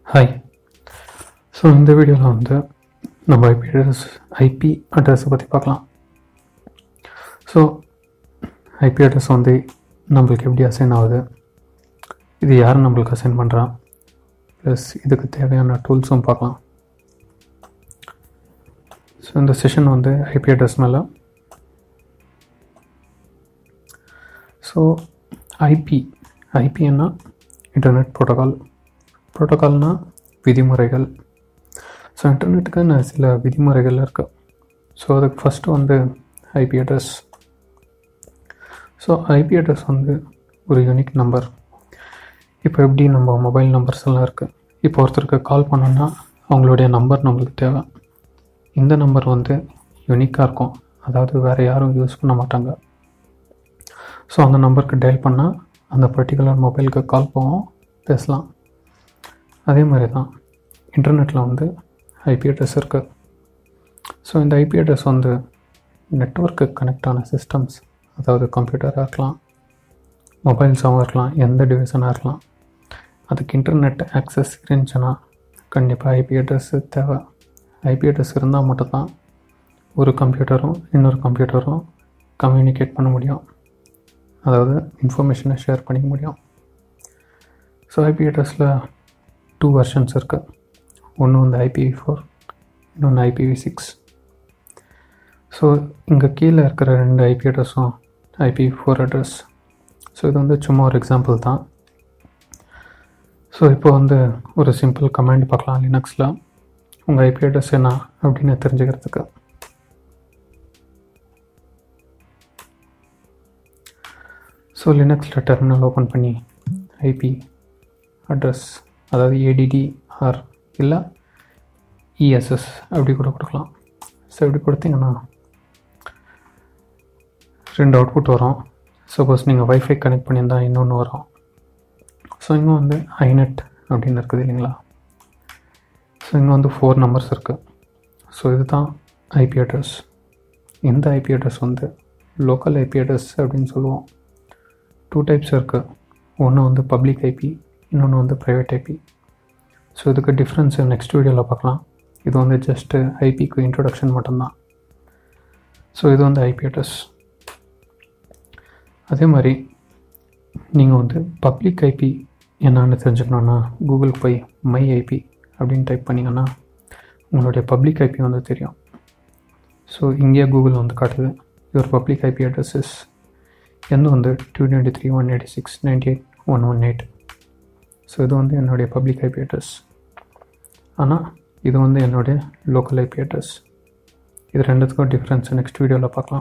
hi so இந்த வீடியோவில் வந்து நம்ம ஐபி அட்ரஸ் ஐபி அட்ரஸை பற்றி பார்க்கலாம் ஸோ ஐபி அட்ரஸ் வந்து நம்மளுக்கு எப்படி அசைன் ஆகுது இது யார் நம்மளுக்கு அசைன் பண்ணுறா ப்ளஸ் இதுக்கு தேவையான டூல்ஸும் பார்க்கலாம் ஸோ இந்த செஷன் வந்து ஐபி அட்ரஸ் மேலே ஸோ ஐபி ஐபின்னா இன்டர்நெட் ப்ரோட்டோகால் ப்ரோட்டோகால்னால் விதிமுறைகள் ஸோ இன்டர்நெட்டுக்கு சில விதிமுறைகள் இருக்குது ஸோ அதுக்கு ஃபஸ்ட்டு வந்து IP address so IP address வந்து ஒரு யூனிக் நம்பர் இப்போ எப்படி நம்ம மொபைல் நம்பர்ஸ் எல்லாம் இருக்குது இப்போ ஒருத்தருக்கு கால் பண்ணோன்னா அவங்களுடைய நம்பர் நம்மளுக்கு தேவை இந்த நம்பர் வந்து யூனிக்காக இருக்கும் அதாவது வேறு யாரும் யூஸ் பண்ண மாட்டாங்க ஸோ அந்த நம்பருக்கு டயல் பண்ணால் அந்த பர்டிகுலர் மொபைலுக்கு கால் போவோம் பேசலாம் அதே மாதிரி தான் இன்டர்நெட்டில் வந்து ஐபி அட்ரஸ் இருக்குது ஸோ இந்த ஐபி அட்ரஸ் வந்து நெட்ஒர்க்கு கனெக்ட் ஆன சிஸ்டம்ஸ் அதாவது கம்ப்யூட்டராக இருக்கலாம் மொபைல்ஸாகவும் இருக்கலாம் எந்த டிவைஸனாக இருக்கலாம் அதுக்கு இன்டர்நெட் ஆக்சஸ் இருந்துச்சுன்னா கண்டிப்பாக ஐபி அட்ரஸ் தேவை ஐபி அட்ரஸ் இருந்தால் மட்டும்தான் ஒரு கம்ப்யூட்டரும் இன்னொரு கம்ப்யூட்டரும் கம்யூனிகேட் பண்ண முடியும் அதாவது இன்ஃபர்மேஷனை ஷேர் பண்ணிக்க முடியும் ஸோ ஐபி அட்ரஸில் டூ வெர்ஷன்ஸ் இருக்குது ஒன்று வந்து ஐபிவி ஃபோர் இன்னொன்று ஐபிவி சிக்ஸ் ஸோ இங்கே கீழே இருக்கிற ரெண்டு ஐபி அட்ரஸும் ஐபிவி ஃபோர் அட்ரஸ் ஸோ இது வந்து சும்மா ஒரு எக்ஸாம்பிள் தான் ஸோ இப்போ வந்து ஒரு சிம்பிள் கமாண்ட் பார்க்கலாம் லினக்ஸில் உங்கள் ஐபி அட்ரஸ் என்ன அப்படின்னு தெரிஞ்சுக்கிறதுக்கு ஸோ லினக்ஸில் டெர்மினல் ஓப்பன் பண்ணி ஐபி அட்ரஸ் அதாவது ஏடிடி ஆர் இல்லை இஎஸ்எஸ் அப்படி கூட கொடுக்கலாம் ஸோ இப்படி கொடுத்தீங்கன்னா ரெண்டு அவுட்புட் வரும் சப்போஸ் நீங்கள் வைஃபை கனெக்ட் பண்ணியிருந்தால் இன்னொன்று வரும் ஸோ இங்கே வந்து ஐநெட் அப்படின்னு இருக்குது இல்லைங்களா ஸோ இங்கே வந்து ஃபோர் நம்பர்ஸ் இருக்குது ஸோ இதுதான் ஐபி அட்ரஸ் இந்த ஐபி அட்ரஸ் வந்து லோக்கல் ஐபி அட்ரஸ் அப்படின்னு சொல்லுவோம் டூ டைப்ஸ் இருக்குது ஒன்று வந்து பப்ளிக் ஐபி இன்னொன்று வந்து ப்ரைவேட் ஐபி ஸோ இதுக்கு டிஃப்ரென்ஸ் நெக்ஸ்ட் வீடியோவில் பார்க்கலாம் இது வந்து ஜஸ்ட்டு ஐபிக்கு இன்ட்ரொடக்ஷன் மட்டும்தான் ஸோ இது வந்து ஐபி அட்ரஸ் அதே மாதிரி நீங்கள் வந்து பப்ளிக் ஐபி என்னான்னு தெரிஞ்சுக்கணுன்னா கூகுள் போய் மை ஐபி அப்படின்னு டைப் பண்ணிங்கன்னா உங்களுடைய பப்ளிக் ஐபி வந்து தெரியும் ஸோ இங்கே கூகுள் வந்து காட்டுது your public IP address is எந்த வந்து two twenty three one eighty six ninety eight one one eight so இது வந்து என்னுடைய பப்ளிக் ஐபி அட்ரஸ் ஆனால் இது வந்து என்னுடைய லோக்கல் ஐபி அட்ரஸ் இது ரெண்டுத்துக்கும் டிஃப்ரென்ஸ் நெக்ஸ்ட் வீடியோவில் பார்க்கலாம்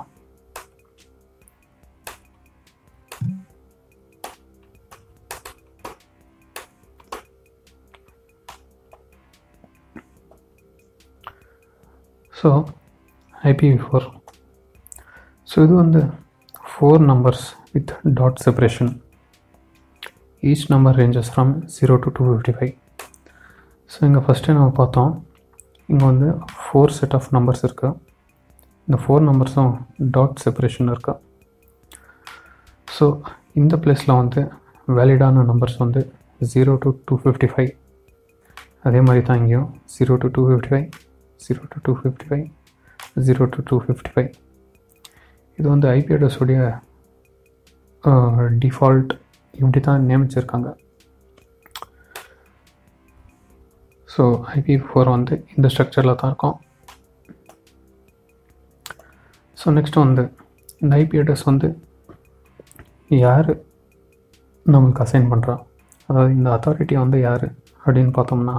ஸோ ஐபிவி ஃபோர் ஸோ இது வந்து four numbers with dot separation each number ranges from zero to two fifty five so இங்கே ஃபஸ்ட்டு நம்ம பார்த்தோம் இங்கே வந்து ஃபோர் செட் ஆஃப் நம்பர்ஸ் இருக்குது இந்த ஃபோர் நம்பர்ஸும் டாட் செப்பரேஷன் இருக்கு ஸோ இந்த பிளேஸில் வந்து வேலிடான நம்பர்ஸ் வந்து zero to two fifty five அதே மாதிரி தான் இங்கேயும் zero to two fifty five zero to two fifty five zero to two fifty five இது வந்து ஐபி அட்ரஸுடைய டிஃபால்ட் இப்படி தான் நியமிச்சிருக்காங்க ஸோ ஐபி ஃபோர் வந்து இந்த ஸ்ட்ரக்சரில் தான் இருக்கும் ஸோ நெக்ஸ்ட் வந்து இந்த ஐபி அட்ரஸ் வந்து யார் நம்மளுக்கு அசைன் பண்ணுறா அதாவது இந்த அத்தாரிட்டி வந்து யார் அப்படின்னு பார்த்தோம்னா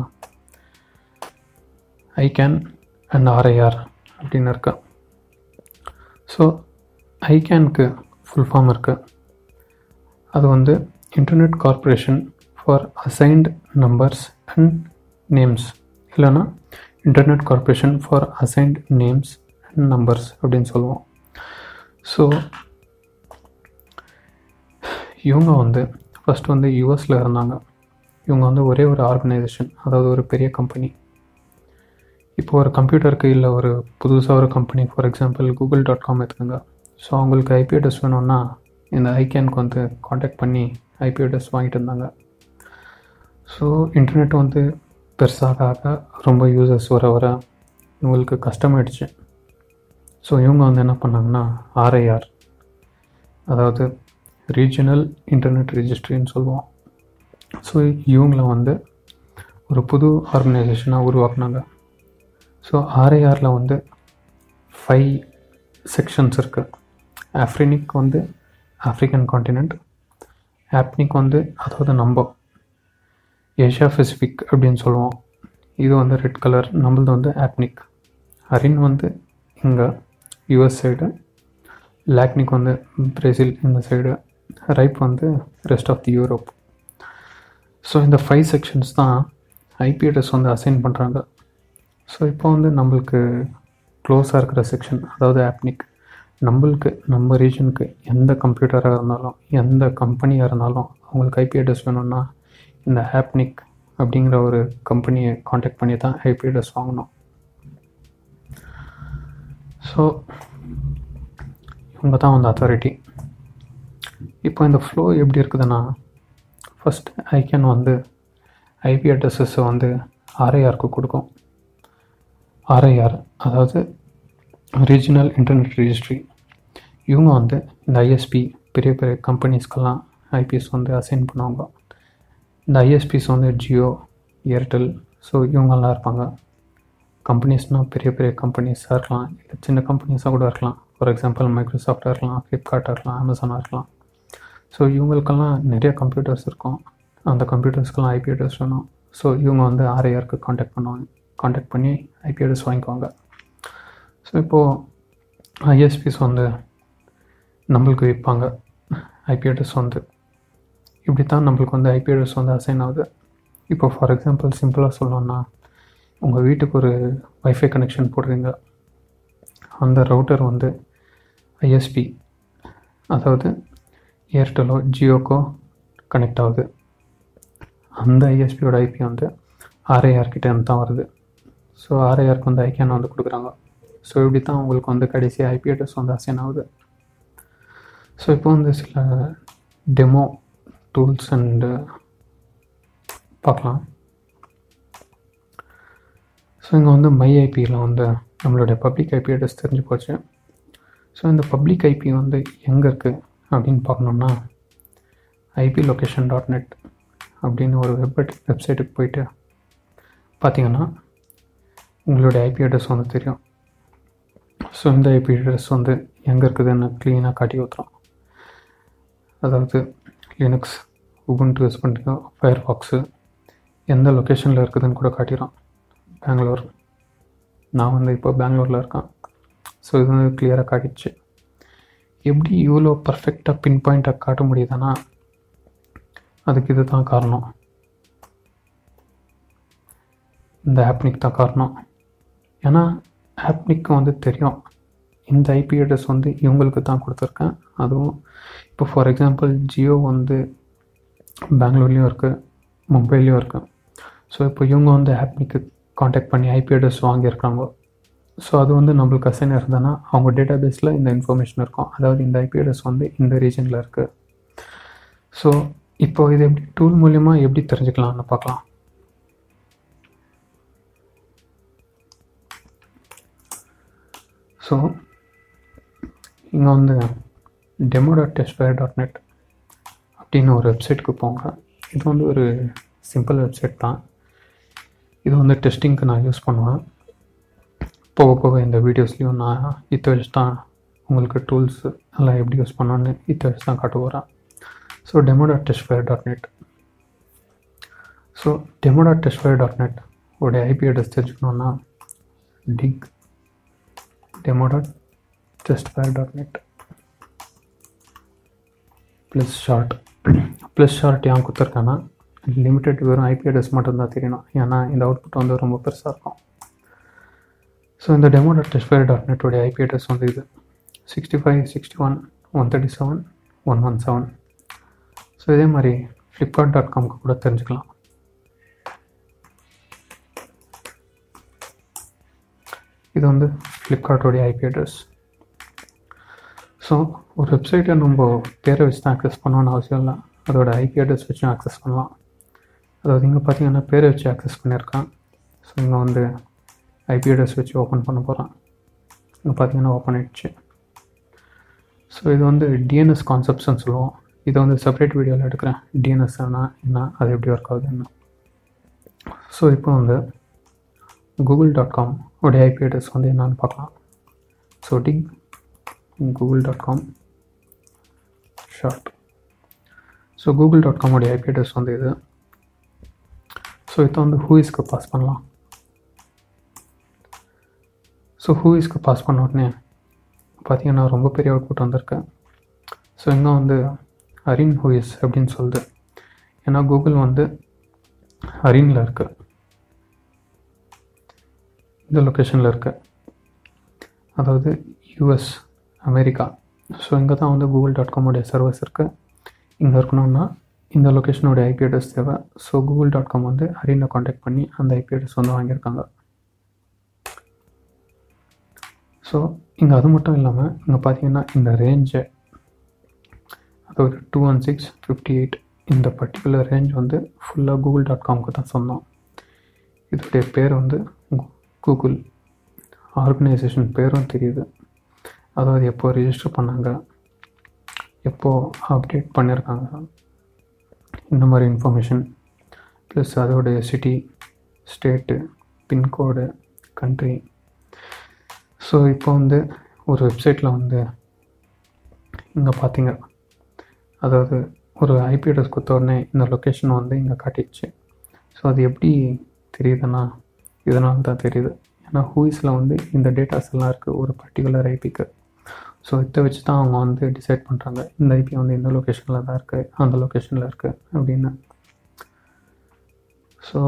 ஐ கேன் அண்ட் ஆர்ஐஆர் அப்படின்னு இருக்கு ஸோ ஐகேனுக்கு ஃபுல் ஃபார்ம் இருக்குது அது வந்து internet corporation for assigned numbers and names இல்லைன்னா internet corporation for assigned names and numbers அப்படின்னு சொல்லுவோம் ஸோ இவங்க வந்து ஃபஸ்ட் வந்து யூஎஸில் இருந்தாங்க இவங்க வந்து ஒரே ஒரு ஆர்கனைசேஷன் அதாவது ஒரு பெரிய கம்பெனி இப்போ ஒரு கம்ப்யூட்டருக்கு இல்லை ஒரு புதுசாக ஒரு company for example Google dot com எடுத்துக்கோங்க ஸோ அவங்களுக்கு ஐபி அட்ரஸ் வேணும்னா இந்த ஐகேனுக்கு வந்து காண்டாக்ட் பண்ணி ஐபி அட்ரஸ் வாங்கிட்டு இருந்தாங்க ஸோ இன்டர்நெட் வந்து பெருசாக ஆக ரொம்ப யூசர்ஸ் வர வர இவங்களுக்கு கஷ்டமாயிடுச்சு ஸோ இவங்க வந்து என்ன பண்ணாங்கன்னா ஆர்ஐஆர் அதாவது ரீஜனல் இன்டர்நெட் ரிஜிஸ்ட்ரின்னு சொல்லுவோம் ஸோ இவங்கள வந்து ஒரு புது ஆர்கனைசேஷனாக உருவாக்குனாங்க ஸோ ஆர்ஐஆரில் வந்து ஃபைவ் செக்ஷன்ஸ் இருக்குது ஆஃப்ரினிக் வந்து ஆஃப்ரிக்கன் காண்டினென்ட் ஆப்னிக் வந்து அதாவது நம்ம ஏஷியா பசிபிக் அப்படின்னு சொல்லுவோம் இது வந்து ரெட் கலர் நம்மளது வந்து ஆப்னிக் அரின் வந்து இங்கே யூஎஸ் சைடு லாக்னிக் வந்து பிரேசில் இந்த சைடு ரைப் வந்து rest of the Europe so இந்த ஃபைவ் செக்ஷன்ஸ் தான் ஐபி அட்ரஸ் வந்து அசைன் பண்ணுறாங்க ஸோ இப்போ வந்து நம்மளுக்கு க்ளோஸாக இருக்கிற செக்ஷன் அதாவது ஆப்னிக் நம்மளுக்கு நம்ம ரீஜனுக்கு எந்த கம்ப்யூட்டராக இருந்தாலும் எந்த கம்பெனியாக இருந்தாலும் அவங்களுக்கு ஐபி அட்ரஸ் வேணும்னா இந்த ஆப்னிக் அப்படிங்கிற ஒரு கம்பெனியை காண்டாக்ட் பண்ணி தான் ஐபி அட்ரஸ் வாங்கணும் ஸோ இவங்க தான் வந்து அத்தாரிட்டி இப்போ இந்த ஃப்ளோ எப்படி இருக்குதுன்னா ஃபஸ்ட் ஐக்கன் வந்து ஐபி அட்ரஸஸை வந்து ஆர்ஐஆருக்கு கொடுக்கும் ஆர்ஐஆர் அதாவது ரீஜனல் இன்டர்நெட் ரிஜிஸ்ட்ரி இவங்க வந்து இந்த ஐஎஸ்பி பெரிய பெரிய கம்பெனிஸ்க்கெல்லாம் ஐபிஎஸ் வந்து அசைன் பண்ணுவாங்க இந்த ஐஎஸ்பிஸ் வந்து ஜியோ ஏர்டெல் ஸோ இவங்கெல்லாம் இருப்பாங்க கம்பெனிஸ்னால் பெரிய பெரிய கம்பெனிஸாக இருக்கலாம் இல்லை சின்ன கம்பெனிஸாக கூட இருக்கலாம் ஃபார் எக்ஸாம்பிள் மைக்ரோசாஃப்டாக இருக்கலாம் ஃப்ளிப்கார்ட்டாக இருக்கலாம் அமேசானாக இருக்கலாம் ஸோ இவங்களுக்கெல்லாம் நிறைய கம்ப்யூட்டர்ஸ் இருக்கும் அந்த கம்ப்யூட்டர்ஸ்க்கெல்லாம் ஐபி அட்ரஸ் வேணும் ஸோ இவங்க வந்து ஆர்ஐஆருக்கு காண்டாக்ட் பண்ணுவாங்க காண்டாக்ட் பண்ணி ஐபி அட்ரஸ் வாங்கிக்குவாங்க ஸோ இப்போது ஐஎஸ்பிஸ் வந்து நம்மளுக்கு விற்பாங்க ஐபி அட்ரஸ் வந்து இப்படி தான் நம்மளுக்கு வந்து ஐபி அட்ரஸ் வந்து அசைன் ஆகுது இப்போ ஃபார் எக்ஸாம்பிள் சிம்பிளாக சொல்லணும்னா உங்கள் வீட்டுக்கு ஒரு வைஃபை கனெக்ஷன் போடுறீங்க அந்த ரவுட்டர் வந்து ஐஎஸ்பி அதாவது ஏர்டெலோ ஜியோக்கோ கனெக்ட் ஆகுது அந்த ஐஎஸ்பியோட ஐபி வந்து ஆர்ஐஆர் கிட்ட இருந்து தான் வருது ஸோ ஆர்ஐஆருக்கு வந்து ஐக்கியான் வந்து கொடுக்குறாங்க ஸோ இப்படி தான் உங்களுக்கு வந்து கடைசி ஐபி அட்ரஸ் வந்து அசைன் ஆகுது ஸோ இப்போ வந்து சில டெமோ டூல்ஸ் அண்டு பார்க்கலாம் ஸோ இங்கே வந்து மை ஐபியில் வந்து நம்மளுடைய பப்ளிக் ஐபி அட்ரஸ் தெரிஞ்சு போச்சு ஸோ இந்த பப்ளிக் ஐபி வந்து எங்கே இருக்குது அப்படின்னு பார்க்கணுன்னா ஐபி லொக்கேஷன் டாட் நெட் அப்படின்னு ஒரு வெப் வெப்சைட்டுக்கு போயிட்டு பார்த்தீங்கன்னா உங்களுடைய ஐபி அட்ரஸ் வந்து தெரியும் ஸோ இந்த ஐபி அட்ரஸ் வந்து எங்கே இருக்குதுன்னு க்ளீனாக காட்டி ஊற்றுறோம் அதாவது லினக்ஸ் உபுண்டு யூஸ் பண்ணுறீங்க ஃபயர் பாக்ஸு எந்த லொக்கேஷனில் இருக்குதுன்னு கூட காட்டிடும் பெங்களூர் நான் வந்து இப்போ பெங்களூரில் இருக்கேன் ஸோ இது வந்து கிளியராக காட்டிடுச்சு எப்படி இவ்வளோ பர்ஃபெக்டாக பின் பாயிண்ட்டாக காட்ட முடியுதுன்னா அதுக்கு இது தான் காரணம் இந்த ஆப்னிக் தான் காரணம் ஏன்னா ஆப்னிக்கு வந்து தெரியும் இந்த ஐபி அட்ரஸ் வந்து இவங்களுக்கு தான் கொடுத்துருக்கேன் அதுவும் இப்போ ஃபார் எக்ஸாம்பிள் ஜியோ வந்து பெங்களூர்லேயும் இருக்குது மும்பைலேயும் இருக்குது ஸோ இப்போ இவங்க வந்து ஆப்னிக்கு காண்டாக்ட் பண்ணி ஐபி அட்ரஸ் வாங்கியிருக்காங்க ஸோ அது வந்து நம்மளுக்கு அசைன் இருந்ததுன்னா அவங்க டேட்டா பேஸில் இந்த இன்ஃபர்மேஷன் இருக்கும் அதாவது இந்த ஐபி அட்ரஸ் வந்து இந்த ரீஜனில் இருக்குது ஸோ இப்போ இது எப்படி டூல் மூலிமா எப்படி தெரிஞ்சுக்கலாம்னு பார்க்கலாம் ஸோ இங்கே வந்து demo dot testfire dot net அப்படின்னு ஒரு வெப்சைட்டுக்கு போங்க இது வந்து ஒரு சிம்பிள் வெப்சைட் தான் இது வந்து டெஸ்டிங்க்கு நான் யூஸ் பண்ணுவேன் போக போக இந்த வீடியோஸ்லேயும் நான் இதை வச்சு தான் உங்களுக்கு டூல்ஸ் எல்லாம் எப்படி யூஸ் பண்ணணும்னு இதை வச்சு தான் காட்ட போகிறேன் so demo dot testfire dot net so demo dot testfire dot net உடைய ஐபி அட்ரஸ் தெரிஞ்சுக்கணுன்னா dig demo dot testfire dot net plus short plus short ஏன் கொடுத்துருக்கேன்னா லிமிட்டட் வெறும் ஐபி அட்ரஸ் மட்டும்தான் தெரியணும் ஏன்னா இந்த அவுட்புட் வந்து ரொம்ப பெருசாக இருக்கும் ஸோ இந்த டெமோ டாட் டெஸ்ட்ஃபயர் டாட் நெட்டோடைய ஐபி அட்ரஸ் வந்து இது sixty five sixty one one thirty seven one one seven so இதே மாதிரி ஃப்ளிப்கார்ட் டாட் காம்க்கு கூட தெரிஞ்சுக்கலாம் இது வந்து ஃப்ளிப்கார்ட்டோடைய ஐபி அட்ரஸ் ஸோ ஒரு வெப்சைட்டை நம்ம பேரை வச்சு தான் ஆக்சஸ் பண்ணணும்னு அவசியம் இல்லை அதோட ஐபி அட்ரஸ் வச்சும் ஆக்சஸ் பண்ணலாம் அதாவது இங்கே பார்த்தீங்கன்னா பேரை வச்சு ஆக்சஸ் பண்ணியிருக்கான் ஸோ இங்கே வந்து ஐபி அட்ரஸ் வச்சு ஓப்பன் பண்ண போகிறான் இங்கே பார்த்தீங்கன்னா ஓப்பன் ஆயிடுச்சு ஸோ இது வந்து டிஎன்எஸ் கான்செப்ட்ஸ்னு சொல்லுவோம் இதை வந்து செப்பரேட் வீடியோவில் எடுக்கிறேன் டிஎன்எஸ்னா என்ன அது எப்படி ஒர்க் ஆகுதுன்னு ஸோ இப்போ வந்து கூகுள் டாட் காம் உடைய ஐபி அட்ரஸ் வந்து என்னன்னு பார்க்கலாம் so dig Google dot com short so Google dot காமோடைய ஐபி அட்ரஸ் வந்து இது ஸோ இதை வந்து ஹூஇஸ்க்கு பாஸ் பண்ணலாம் ஸோ ஹூஇஸ்க்கு பாஸ் பண்ண உடனே பார்த்தீங்கன்னா ரொம்ப பெரிய அவுட்புட் வந்திருக்கு ஸோ இங்கே வந்து அரின் ஹூஇஸ் அப்படின்னு சொல்லுது ஏன்னா கூகுள் வந்து அரினில் இருக்கு இந்த லொக்கேஷனில் இருக்கு அதாவது யூஎஸ் அமெரிக்கா ஸோ இங்கே தான் வந்து கூகுள் டாட் காமோடைய சர்வஸ் இருக்குது இங்கே இருக்கணும்னா இந்த லொக்கேஷனோட ஐபி அட்ரஸ் தேவை ஸோ கூகுள் டாட் காம் வந்து அரினை காண்டாக்ட் பண்ணி அந்த ஐபி அட்ரஸ் வந்து வாங்கியிருக்காங்க ஸோ இங்கே அது மட்டும் இல்லாமல் இங்கே பார்த்தீங்கன்னா இந்த ரேஞ்சை அதாவது two one six fifty eight இந்த பர்டிகுலர் ரேஞ்ச் வந்து ஃபுல்லாக கூகுள் டாட் காம்க்கு தான் சொந்தம் இதோடைய பேர் வந்து கூகுள் ஆர்கனைசேஷன் பேரும் தெரியுது அதாவது எப்போ ரிஜிஸ்டர் பண்ணாங்க எப்போ அப்டேட் பண்ணியிருக்காங்க இந்த மாதிரி இன்ஃபர்மேஷன் ப்ளஸ் அதோடைய city state pin code country so இப்போ வந்து ஒரு வெப்சைட்டில் வந்து இங்கே பார்த்தீங்க அதாவது ஒரு ஐபி அட்ரஸ் கொடுத்த உடனே இந்த லொக்கேஷன் வந்து இங்கே காட்டிடுச்சு ஸோ அது எப்படி தெரியுதுன்னா இதனால தான் தெரியுது ஏன்னா ஹூயிஸில் வந்து இந்த டேட்டாஸ் எல்லாம் இருக்குது ஒரு பர்டிகுலர் ஐபிக்கு ஸோ இதை வச்சு தான் அவங்க வந்து டிசைட் பண்ணுறாங்க இந்த ஐபி வந்து இந்த லொக்கேஷனில் தான் இருக்குது அந்த லொக்கேஷனில் இருக்குது அப்படின்னு ஸோ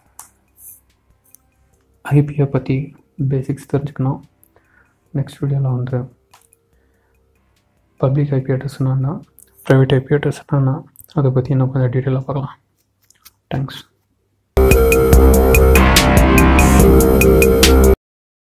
ஐபியை பற்றி பேசிக்ஸ் தெரிஞ்சுக்கணும் நெக்ஸ்ட் வீடியோவில் வந்து பப்ளிக் ஐபி அட்ரஸ் என்னன்னா ப்ரைவேட் ஐபி அட்ரஸ் என்னன்னா அதை பற்றி இன்னும் கொஞ்சம் டீட்டெயிலாக பார்க்கலாம் தேங்க்ஸ்